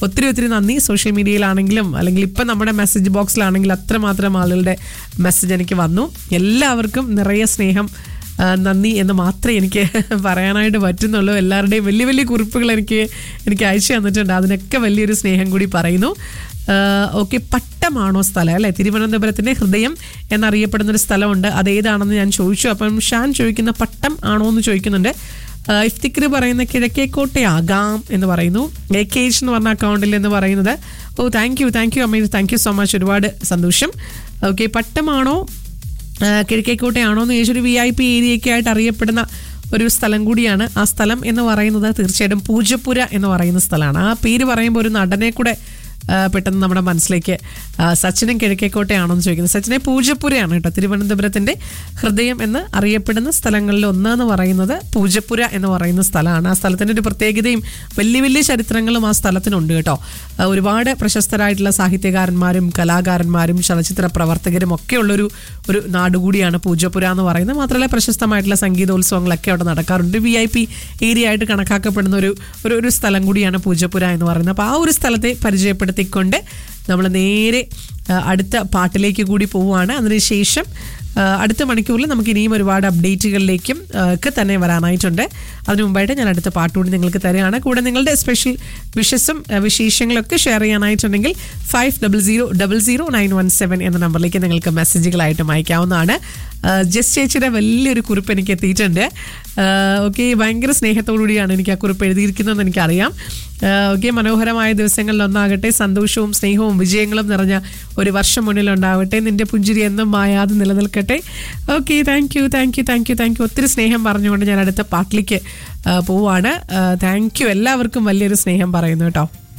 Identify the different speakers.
Speaker 1: ഒത്തിരി ഒത്തിരി നന്ദി സോഷ്യൽ മീഡിയയിലാണെങ്കിലും അല്ലെങ്കിൽ ഇപ്പം നമ്മുടെ മെസ്സേജ് ബോക്സിലാണെങ്കിലും അത്രമാത്രം ആളുകളുടെ മെസ്സേജ് എനിക്ക് വന്നു എല്ലാവർക്കും നിറയെ സ്നേഹം ആ, നന്ദി എന്ന് മാത്രമേ എനിക്ക് പറയാനായിട്ട് പറ്റുന്നുള്ളൂ എല്ലാവരുടെയും വലിയ വലിയ കുറിപ്പുകൾ എനിക്ക് എനിക്ക് അയച്ചു തന്നിട്ടുണ്ട് അതിനൊക്കെ വലിയൊരു സ്നേഹം കൂടി പറയുന്നു ഓക്കെ പട്ടമാണോ സ്ഥലം അല്ലേ തിരുവനന്തപുരത്തിന്റെ ഹൃദയം എന്നറിയപ്പെടുന്ന ഒരു സ്ഥലമുണ്ട് അതേതാണെന്ന് ഞാൻ ചോദിച്ചു അപ്പം ഷാൻ ചോദിക്കുന്ന പട്ടം ആണോ എന്ന് ചോദിക്കുന്നുണ്ട് ആ, ഇഫ്തിക്കർ പറയുന്ന കിഴക്കേക്കോട്ടയാകാം എന്ന് പറയുന്നു എ കെ എച്ച് എന്ന് പറഞ്ഞ അക്കൗണ്ടിൽ എന്ന് പറയുന്നത് oh thank you thank you അമ്മ താങ്ക് യു സോ മച്ച് ഒരുപാട് സന്തോഷം ഓക്കെ പട്ടമാണോ ആ, കിഴക്കേക്കോട്ടയാണോ എന്ന് ചോദിച്ചൊരു വി ഐ പി ഏരിയയൊക്കെ ആയിട്ട് അറിയപ്പെടുന്ന ഒരു സ്ഥലം കൂടിയാണ് ആ സ്ഥലം എന്ന് പറയുന്നത് തീർച്ചയായിട്ടും പൂജപ്പുര എന്ന് പറയുന്ന സ്ഥലമാണ് ആ പേര് പറയുമ്പോൾ ഒരു നടനെ കൂടെ ആ, പെട്ടെന്ന് നമ്മുടെ മനസ്സിലേക്ക് ആ, സച്ചിനും കിഴക്കേക്കോട്ടയാണോന്ന് ചോദിക്കുന്നത് സച്ചിനെ പൂജപ്പുരയാണ് കേട്ടോ തിരുവനന്തപുരത്തിന്റെ ഹൃദയം എന്ന് അറിയപ്പെടുന്ന സ്ഥലങ്ങളിൽ ഒന്നെന്ന് പറയുന്നത് പൂജപ്പുര എന്ന് പറയുന്ന സ്ഥലമാണ് ആ സ്ഥലത്തിന്റെ ഒരു പ്രത്യേകതയും വലിയ വലിയ ചരിത്രങ്ങളും ആ സ്ഥലത്തിനുണ്ട് കേട്ടോ ആ, ഒരുപാട് പ്രശസ്തരായിട്ടുള്ള സാഹിത്യകാരന്മാരും കലാകാരന്മാരും ചലച്ചിത്ര പ്രവർത്തകരും ഒക്കെ ഉള്ളൊരു ഒരു നാടുകൂടിയാണ് പൂജപ്പുര എന്ന് പറയുന്നത് മാത്രമല്ല പ്രശസ്തമായിട്ടുള്ള സംഗീതോത്സവങ്ങളൊക്കെ അവിടെ നടക്കാറുണ്ട് വി ഐ പി ഏരിയ ആയിട്ട് കണക്കാക്കപ്പെടുന്ന ഒരു ഒരു ഒരു സ്ഥലം കൂടിയാണ് പൂജപ്പുര എന്ന് പറയുന്നത് അപ്പോൾ ആ ഒരു സ്ഥലത്തെ പരിചയപ്പെടുത്തിക്കൊണ്ട് നമ്മൾ നേരെ ആ, അടുത്ത പാട്ടിലേക്ക് കൂടി പോവുകയാണ് അതിനുശേഷം ആ, അടുത്ത മണിക്കൂറിൽ നമുക്ക് ഇനിയും ഒരുപാട് അപ്ഡേറ്റുകളിലേക്കും ആ, ഒക്കെ തന്നെ വരാനായിട്ടുണ്ട് അതിനു മുമ്പായിട്ട് ഞാൻ അടുത്ത പാട്ട് കൂടി നിങ്ങൾക്ക് തരികയാണ് കൂടെ നിങ്ങളുടെ സ്പെഷ്യൽ വിഷസും ആ, വിശേഷങ്ങളൊക്കെ ഷെയർ ചെയ്യാനായിട്ടുണ്ടെങ്കിൽ five double zero double zero nine one seven എന്ന നമ്പറിലേക്ക് നിങ്ങൾക്ക് മെസ്സേജുകളായിട്ടും അയക്കാവുന്നതാണ് ആ, ജസ്റ്റ് ചേച്ചിയുടെ വലിയൊരു കുറിപ്പ് എനിക്ക് എത്തിയിട്ടുണ്ട് ഓക്കെ ഭയങ്കര സ്നേഹത്തോടുകൂടിയാണ് എനിക്ക് ആ കുറിപ്പ് എഴുതിയിരിക്കുന്നതെന്ന് എനിക്കറിയാം ഓക്കെ മനോഹരമായ ദിവസങ്ങളിൽ ഒന്നാകട്ടെ സന്തോഷവും സ്നേഹവും വിജയങ്ങളും നിറഞ്ഞ ഒരു വർഷം മുന്നിലുണ്ടാവട്ടെ നിന്റെ പുഞ്ചിരി എന്നും മായാതെ നിലനിൽക്കട്ടെ okay thank you thank you thank you thank you ഒത്തിരി സ്നേഹം പറഞ്ഞുകൊണ്ട് ഞാൻ അടുത്ത പാട്ടിലേക്ക് ആ, പോവാണ് താങ്ക് യു എല്ലാവർക്കും വലിയൊരു സ്നേഹം പറയുന്നു കേട്ടോ